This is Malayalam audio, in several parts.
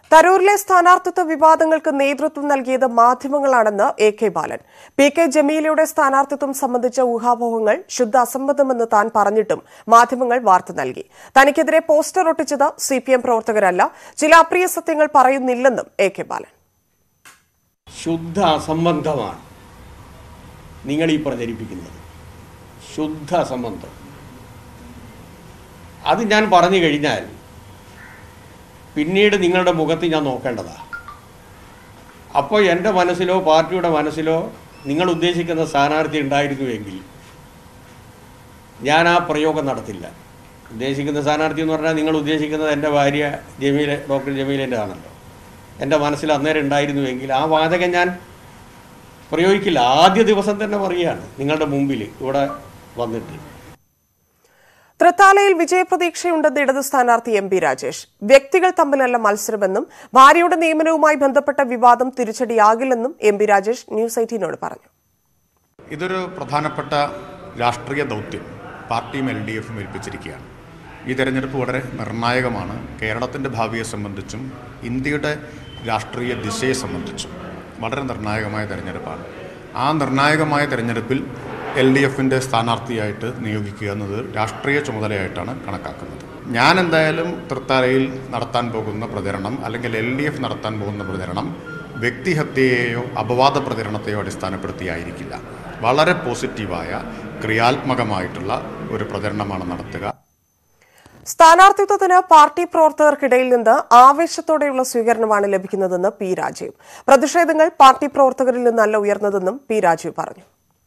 തരൂരിലെ സ്ഥാനാർത്ഥിത്വ വിവാദങ്ങൾക്ക് നേതൃത്വം നൽകിയത് മാധ്യമങ്ങളാണെന്ന് A K Balan P K ജമീലയുടെ സ്ഥാനാർത്ഥിത്വം സംബന്ധിച്ച ഊഹാപോഹങ്ങൾ ശുദ്ധ അസംബന്ധമെന്ന് താൻ പറഞ്ഞിട്ടും മാധ്യമങ്ങൾ വാർത്ത നൽകി തനിക്കെതിരെ പോസ്റ്റർ ഒട്ടിച്ചത് സി പി എം പ്രവർത്തകരല്ല ചില അപ്രിയ സത്യങ്ങൾ പറയുന്നില്ലെന്നും എ കെ ബാലൻ ശുദ്ധ അസംബന്ധമാണ് നിങ്ങൾ ഈ പ്രചരിപ്പിക്കുന്നത് ശുദ്ധ അസംബന്ധം അത് ഞാൻ പറഞ്ഞു കഴിഞ്ഞാൽ പിന്നീട് നിങ്ങളുടെ മുഖത്ത് ഞാൻ നോക്കേണ്ടതാ അപ്പോൾ എൻ്റെ മനസ്സിലോ പാർട്ടിയുടെ മനസ്സിലോ നിങ്ങൾ ഉദ്ദേശിക്കുന്ന സ്ഥാനാർത്ഥി ഉണ്ടായിരുന്നുവെങ്കിൽ ഞാൻ ആ പ്രയോഗം നടത്തില്ല ഉദ്ദേശിക്കുന്ന സ്ഥാനാർത്ഥി എന്ന് പറഞ്ഞാൽ നിങ്ങൾ ഉദ്ദേശിക്കുന്നത് എൻ്റെ ഭാര്യ ജമീല ഡോക്ടർ ജമീലിൻ്റെ ആണല്ലോ എൻ്റെ മനസ്സിൽ അന്നേരം ഉണ്ടായിരുന്നുവെങ്കിൽ ആ വാചകം ഞാൻ പ്രയോഗിക്കില്ല ആദ്യ ദിവസം തന്നെ പറയുകയാണ് നിങ്ങളുടെ മുമ്പിൽ ഇവിടെ വന്നിട്ട് തൃത്താലയിൽ വിജയപ്രതീക്ഷയുണ്ടെന്ന് ഇടതു സ്ഥാനാർത്ഥി എം പി രാജേഷ് വ്യക്തികൾ തമ്മിലല്ല മത്സരമെന്നും ഭാര്യയുടെ നിയമനവുമായി ബന്ധപ്പെട്ട വിവാദം തിരിച്ചടിയാകില്ലെന്നും എം പി രാജേഷ് ന്യൂസ് എയ്റ്റീനോട് പറഞ്ഞു ഇതൊരു പ്രധാനപ്പെട്ട രാഷ്ട്രീയ ദൗത്യം പാർട്ടിയും എൽ ഡി എഫും ഏൽപ്പിച്ചിരിക്കുകയാണ് ഈ തെരഞ്ഞെടുപ്പ് വളരെ നിർണായകമാണ് കേരളത്തിൻ്റെ ഭാവിയെ സംബന്ധിച്ചും ഇന്ത്യയുടെ രാഷ്ട്രീയ ദിശയെ സംബന്ധിച്ചും വളരെ നിർണായകമായ തെരഞ്ഞെടുപ്പാണ് ആ നിർണായകമായ തെരഞ്ഞെടുപ്പിൽ എൽ ഡി എഫിൻ്റെ സ്ഥാനാർത്ഥിയായിട്ട് നിയോഗിക്കുക എന്നത് രാഷ്ട്രീയ ചുമതലയായിട്ടാണ് കണക്കാക്കുന്നത് ഞാൻ എന്തായാലും തൃത്താലയിൽ നടത്താൻ പോകുന്ന പ്രചരണം അല്ലെങ്കിൽ എൽ ഡി എഫ് നടത്താൻ പോകുന്ന പ്രചരണം വ്യക്തിഹത്യയെയോ അപവാദ പ്രചരണത്തെയോ അടിസ്ഥാനപ്പെടുത്തിയായിരിക്കില്ല വളരെ പോസിറ്റീവായ ക്രിയാത്മകമായിട്ടുള്ള ഒരു പ്രചരണമാണ് നടത്തുക സ്ഥാനാർത്ഥിത്വത്തിന് പാർട്ടി പ്രവർത്തകർക്കിടയിൽ നിന്ന് ആവേശത്തോടെയുള്ള സ്വീകരണമാണ് ലഭിക്കുന്നതെന്ന് പി രാജീവ് പ്രതിഷേധങ്ങൾ പാർട്ടി പ്രവർത്തകരിൽ നിന്നല്ല ഉയർന്നതെന്നും പി രാജീവ് പറഞ്ഞു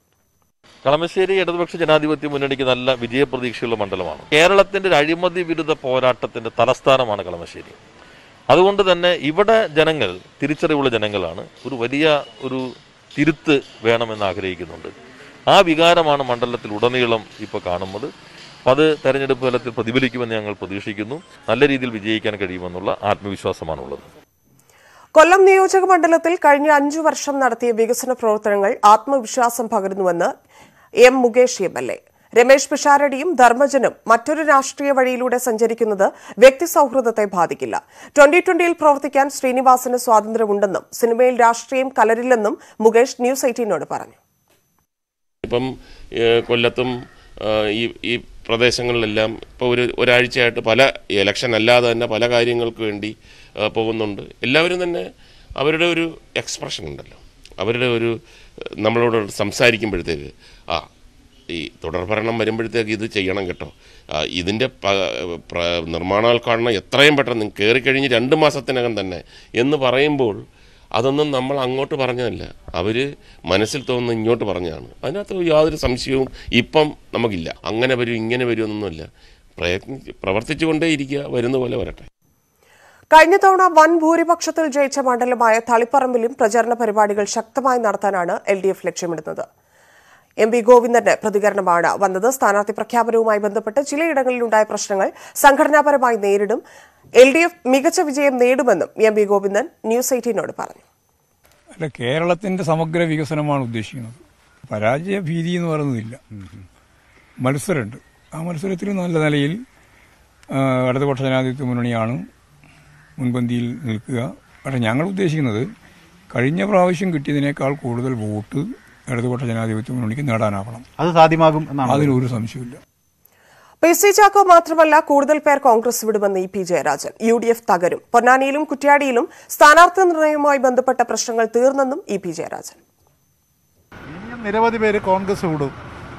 കളമശ്ശേരി ഇടതുപക്ഷ ജനാധിപത്യ മുന്നണിക്ക് നല്ല വിജയപ്രതീക്ഷയുള്ള മണ്ഡലമാണ് കേരളത്തിന്റെ ഒരു അഴിമതി വിരുദ്ധ പോരാട്ടത്തിന്റെ തലസ്ഥാനമാണ് കളമശ്ശേരി അതുകൊണ്ട് തന്നെ ഇവിടെ ജനങ്ങൾ തിരിച്ചറിവുള്ള ജനങ്ങളാണ് ഒരു വലിയ ഒരു തിരുത്ത് വേണമെന്ന് ആഗ്രഹിക്കുന്നുണ്ട് ആ വികാരമാണ് മണ്ഡലത്തിൽ ഉടനീളം ഇപ്പോൾ കാണുന്നത് അപ്പോൾ അത് തെരഞ്ഞെടുപ്പ് ഫലത്തിൽ പ്രതിഫലിക്കുമെന്ന് ഞങ്ങൾ പ്രതീക്ഷിക്കുന്നു നല്ല രീതിയിൽ വിജയിക്കാൻ കഴിയുമെന്നുള്ള ആത്മവിശ്വാസമാണുള്ളത് കൊല്ലം നിയോജക മണ്ഡലത്തിൽ കഴിഞ്ഞ അഞ്ചു വർഷം നടത്തിയ വികസന പ്രവർത്തനങ്ങൾ ആത്മവിശ്വാസം പകരുന്നുവെന്ന് M Mukesh M L A Ramesh പിഷാരടിയും ധർമ്മജനും മറ്റൊരു രാഷ്ട്രീയ വഴിയിലൂടെ സഞ്ചരിക്കുന്നത് വ്യക്തി സൌഹൃദത്തെ ബാധിക്കില്ല ട്വന്റി ട്വന്റിയിൽ പ്രവർത്തിക്കാൻ ശ്രീനിവാസന് സ്വാതന്ത്ര്യമുണ്ടെന്നും സിനിമയിൽ രാഷ്ട്രീയം കലരില്ലെന്നും മുകേഷ് ന്യൂസ് എയ്റ്റീനോട് പറഞ്ഞു ഇപ്പം ഏഹ്, കൊല്ലത്തും ആഹ്, ഈ ഈ പ്രദേശങ്ങളിലെല്ലാം ഇപ്പോൾ ഒരു ഒരാഴ്ചയായിട്ട് പല ഇലക്ഷൻ അല്ലാതെ തന്നെ പല കാര്യങ്ങൾക്ക് വേണ്ടി ആഹ്, പോകുന്നുണ്ട് എല്ലാവരും തന്നെ അവരുടെ ഒരു എക്സ്പ്രഷൻ ഉണ്ടല്ലോ അവരുടെ ഒരു ഏഹ്, നമ്മളോട് സംസാരിക്കുമ്പോഴത്തേക്ക് ആ ഈ തുടർഭരണം വരുമ്പോഴത്തേക്ക് ഇത് ചെയ്യണം കേട്ടോ ആ, ഇതിൻ്റെ പ- പ്ര- നിർമ്മാണോദ്ഘാടനം എത്രയും പെട്ടെന്ന് കയറിക്കഴിഞ്ഞ് രണ്ട് മാസത്തിനകം തന്നെ എന്ന് പറയുമ്പോൾ അതൊന്നും നമ്മൾ അങ്ങോട്ട് പറഞ്ഞതല്ല അവർ മനസ്സിൽ തോന്നുന്ന ഇങ്ങോട്ട് പറഞ്ഞതാണ് അതിനകത്ത് യാതൊരു സംശയവും ഇപ്പം നമുക്കില്ല അങ്ങനെ വരും ഇങ്ങനെ വരും എന്നൊന്നുമില്ല പ്രയത്നിച്ച് പ്രവർത്തിച്ചുകൊണ്ടേ ഇരിക്കുക വരുന്ന പോലെ വരട്ടെ കഴിഞ്ഞ തവണ വൻ ഭൂരിപക്ഷത്തിൽ ജയിച്ച മണ്ഡലമായ തളിപ്പറമ്പിലും പ്രചരണ പരിപാടികൾ ശക്തമായി നടത്താനാണ് എൽ ഡി എഫ് ലക്ഷ്യമിടുന്നത് എം പി ഗോവിന്ദന്റെ പ്രതികരണമാണ് വന്നത് സ്ഥാനാർത്ഥി പ്രഖ്യാപനവുമായി ബന്ധപ്പെട്ട് ചിലയിടങ്ങളിലുണ്ടായ പ്രശ്നങ്ങൾ സംഘടനാപരമായി നേരിടും എൽ ഡി എഫ് മികച്ച വിജയം നേടുമെന്നും എം പി ഗോവിന്ദൻ ന്യൂസ് എയ്റ്റീനോട് പറഞ്ഞു അല്ല കേരളത്തിന്റെ സമഗ്ര വികസനമാണ് ഉദ്ദേശിക്കുന്നത് പരാജയ ഭീതി എന്ന് പറയുന്നതില്ല മത്സരമുണ്ട് ആ മത്സരത്തിൽ നല്ല നിലയിൽ ആ, ഇടതുപക്ഷ ജനാധിപത്യ മുന്നണിയാണ് മുൻപന്തിയിൽ നിൽക്കുക പക്ഷെ ഞങ്ങൾ ഉദ്ദേശിക്കുന്നത് കഴിഞ്ഞ പ്രാവശ്യം കിട്ടിയതിനേക്കാൾ കൂടുതൽ വോട്ട് ഇടതുപക്ഷ ജനാധിപത്യ മുന്നണിക്ക് നേടാനാവണം അത് സാധ്യമാകും എന്നാണ് അതിനൊരു സംശയമില്ല പി സി ചാക്കോ മാത്രമല്ല കൂടുതൽ പേർ കോൺഗ്രസ് വിടുമെന്ന് E P Jayarajan U D F തകരും പൊന്നാനിയിലും കുറ്റ്യാടിയിലും സ്ഥാനാർത്ഥി നിർണയവുമായി ബന്ധപ്പെട്ട പ്രശ്നങ്ങൾ തീർന്നെന്നും ഇ പി ജയരാജൻ ഇനിയും നിരവധി പേര് കോൺഗ്രസ് വിടും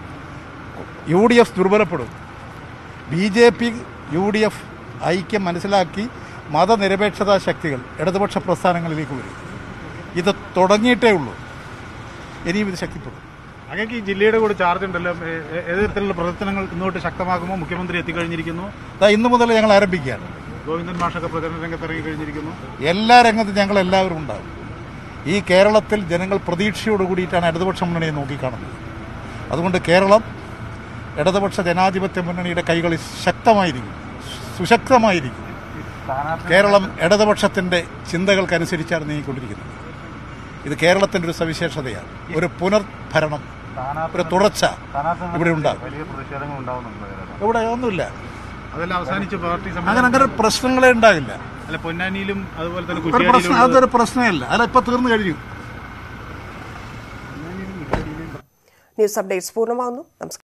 യു ഡി എഫ് ദുർബലപ്പെടും B J P U D F ഐക്യം മനസ്സിലാക്കി മതനിരപേക്ഷതാ ശക്തികൾ ഇടതുപക്ഷ പ്രസ്ഥാനങ്ങളിലേക്ക് വരും ഇത് തുടങ്ങിയിട്ടേ ഉള്ളൂ ഇനിയും ഇത് ശക്തിപ്പെടും അങ്ങേക്ക് ഈ ജില്ലയുടെ കൂടെ ചാർജ് ഉണ്ടല്ലോ ഏ- ഏ- ഏത് തരത്തിലുള്ള പ്രവർത്തനങ്ങൾ ഇങ്ങോട്ട് ശക്തമാകുമ്പോൾ മുഖ്യമന്ത്രി എത്തിക്കഴിഞ്ഞിരിക്കുന്നു ദാ ഇന്നു മുതൽ ഞങ്ങൾ ആരംഭിക്കുകയാണ് ഗോവിന്ദൻ മാഷൊക്കെ പ്രചരണ രംഗത്ത് ഇറങ്ങി കഴിഞ്ഞിരിക്കുന്നു എല്ലാ രംഗത്തും ഞങ്ങൾ എല്ലാവരും ഉണ്ടാകും ഈ കേരളത്തിൽ ജനങ്ങൾ പ്രതീക്ഷയോട് കൂടിയിട്ടാണ് ഇടതുപക്ഷ മുന്നണിയെ നോക്കിക്കാണുന്നത് അതുകൊണ്ട് കേരളം ഇടതുപക്ഷ ജനാധിപത്യ മുന്നണിയുടെ കൈകളിൽ ശക്തമായിരിക്കും സുശക്തമായിരിക്കും കേരളം ഇടതുപക്ഷത്തിൻ്റെ ചിന്തകൾക്കനുസരിച്ചാണ് നീങ്ങിക്കൊണ്ടിരിക്കുന്നത് ഇത് കേരളത്തിൻ്റെ ഒരു സവിശേഷതയാണ് ഒരു പുനർഭരണം ഒരു തുടർച്ച ഇവിടെ ഉണ്ടാകും വലിയ പ്രതിഷേധങ്ങൾ ഉണ്ടാവുന്നുണ്ട് ഇവിടെ ഒന്നുമില്ല അതെല്ലാം അവസാനിച്ച് പാർട്ടി അങ്ങനെ അങ്ങനെ പ്രശ്നങ്ങളെ ഉണ്ടാകില്ല അല്ല പൊന്നാനിയിലും അതുപോലെ തന്നെ ഒരു പ്രശ്നം കുറ്റിയാടിയിലും അതൊരു പ്രശ്നമല്ല അല്ല ഇപ്പൊ തീർന്നു കഴിഞ്ഞു ന്യൂസ് അപ്ഡേറ്റ്സ് പൂർണ്ണമാകുന്നു നമസ്കാരം